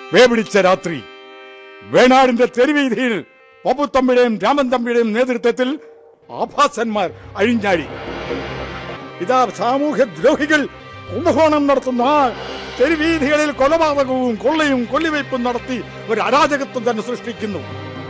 വേപിടിച്ച രാത്രി വേണാടിന്റെ തെരുവീതിയിൽ പപ്പുത്തമ്പിയുടെയും രാമൻ തമ്പിയുടെയും നേതൃത്വത്തിൽ ആഭാസന്മാർ അഴിഞ്ഞാടി ഇതാ സാമൂഹ്യ ദ്രോഹികൾ കുംഭകോണം നടത്തുന്ന ആ തെരുവീഥികളിൽ കൊലപാതകവും കൊള്ളയും കൊല്ലിവയ്പും നടത്തി ഒരു അരാജകത്വം തന്നെ സൃഷ്ടിക്കുന്നു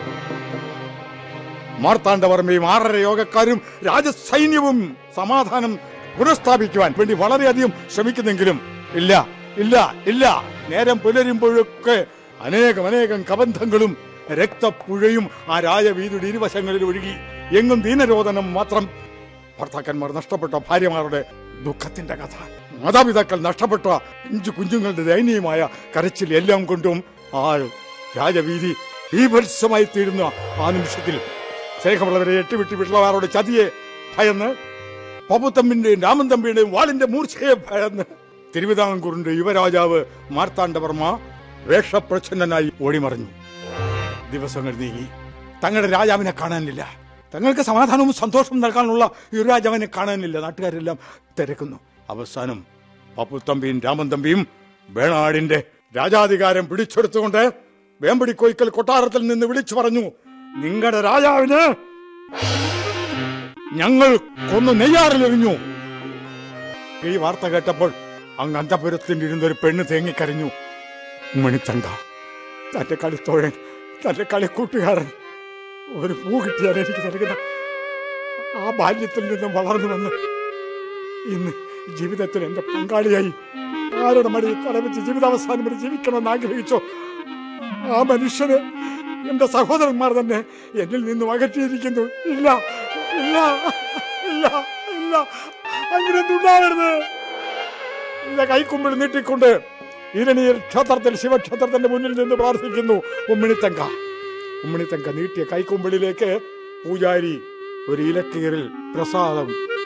മാർത്താണ്ഡവർമ്മയും ആറര യോഗക്കാരും രാജസൈന്യവും സമാധാനം പുനഃസ്ഥാപിക്കുവാൻ വേണ്ടി വളരെയധികം ശ്രമിക്കുന്നെങ്കിലും ഇല്ല ഇല്ല ഇല്ല നേരം പുലരുമ്പോഴൊക്കെ അനേകം അനേകം കബന്ധങ്ങളും രക്തപ്പുഴയും ആ രാജവീതിയുടെ ഇരുവശങ്ങളിൽ ഒഴുകി എങ്ങും ദീനരോധനം മാത്രം ഭർത്താക്കന്മാർ നഷ്ടപ്പെട്ട ഭാര്യമാരുടെ ദുഃഖത്തിന്റെ കഥ മാതാപിതാക്കൾ നഷ്ടപ്പെട്ട അഞ്ചു കുഞ്ഞുങ്ങളുടെ ദയനീയമായ കരച്ചിൽ എല്ലാം കൊണ്ടും ആ രാജവീതി ബീഭത്സമായി തീരുന്ന ആ നിമിഷത്തിൽ സ്നേഹമുള്ളവരെ എട്ടുവിട്ടി വിട്ടുള്ളവരുടെ ചതിയെ ഭയന്ന് പപ്പുത്തമ്പിന്റെയും രാമൻ തമ്പിയുടെയും വാളിന്റെ മൂർച്ചയെ ഭയന്ന് തിരുവിതാംകൂറിന്റെ യുവരാജാവ് മാർത്താണ്ഡവർമ്മ വേഷപ്രച്ഛന്നനായി ഓടിമറിഞ്ഞു ദിവസങ്ങൾ നീങ്ങി തങ്ങളുടെ രാജാവിനെ കാണാനില്ല തങ്ങൾക്ക് സമാധാനവും സന്തോഷവും നൽകാനുള്ള യുവരാജാവിനെ കാണാനില്ല നാട്ടുകാരെല്ലാം തിരക്കുന്നു അവസാനം പപ്പുത്തമ്പിയും രാമൻ തമ്പിയും വേണാടിന്റെ രാജാധികാരം പിടിച്ചെടുത്തുകൊണ്ട് വേമ്പടി കോയിക്കൽ കൊട്ടാരത്തിൽ നിന്ന് വിളിച്ചു പറഞ്ഞു നിങ്ങളുടെ രാജാവിന് ഞങ്ങൾ കൊന്നു നെയ്യാറിലെറിഞ്ഞു ഈ വാർത്ത കേട്ടപ്പോൾ അങ്ങ് അന്തപുരത്തിൽ ഇരുന്നൊരു പെണ്ണ് തേങ്ങിക്കരഞ്ഞു മണിത്തണ്ട തന്റെ കളിത്തോഴൻ തന്റെ കളിക്കൂട്ടുകാരൻ ഒരു പൂ കിട്ടിയാൽ എനിക്ക് നൽകുന്ന ആ ബാല്യത്തിൽ നിന്നും വളർന്നു വന്ന് ഇന്ന് ജീവിതത്തിൽ എന്റെ പങ്കാളിയായി ആരുടെ മടി തലവെച്ച് ജീവിതാവസാനം വരെ ജീവിക്കണമെന്ന് ആഗ്രഹിച്ചോ ആ മനുഷ്യന് എന്റെ സഹോദരന്മാർ തന്നെ എന്നിൽ നിന്നും അകറ്റിയിരിക്കുന്നു ഇല്ല ഇല്ല ഇല്ല ഇല്ല അങ്ങനെ ഉണ്ടാവരുത് ഇല്ല കൈക്കുമ്പിൾ നീട്ടിക്കൊണ്ട് ഇരണിയിൽ ക്ഷേത്രത്തിൽ ശിവക്ഷേത്രത്തിന്റെ മുന്നിൽ നിന്ന് പ്രാർത്ഥിക്കുന്നു ഉമ്മിണിത്തങ്ക ഉമ്മിണിത്തങ്ക നീട്ടിയ കൈക്കുമ്പിളിലേക്ക് പൂജാരി ഒരു ഇലക്കീറിൽ പ്രസാദം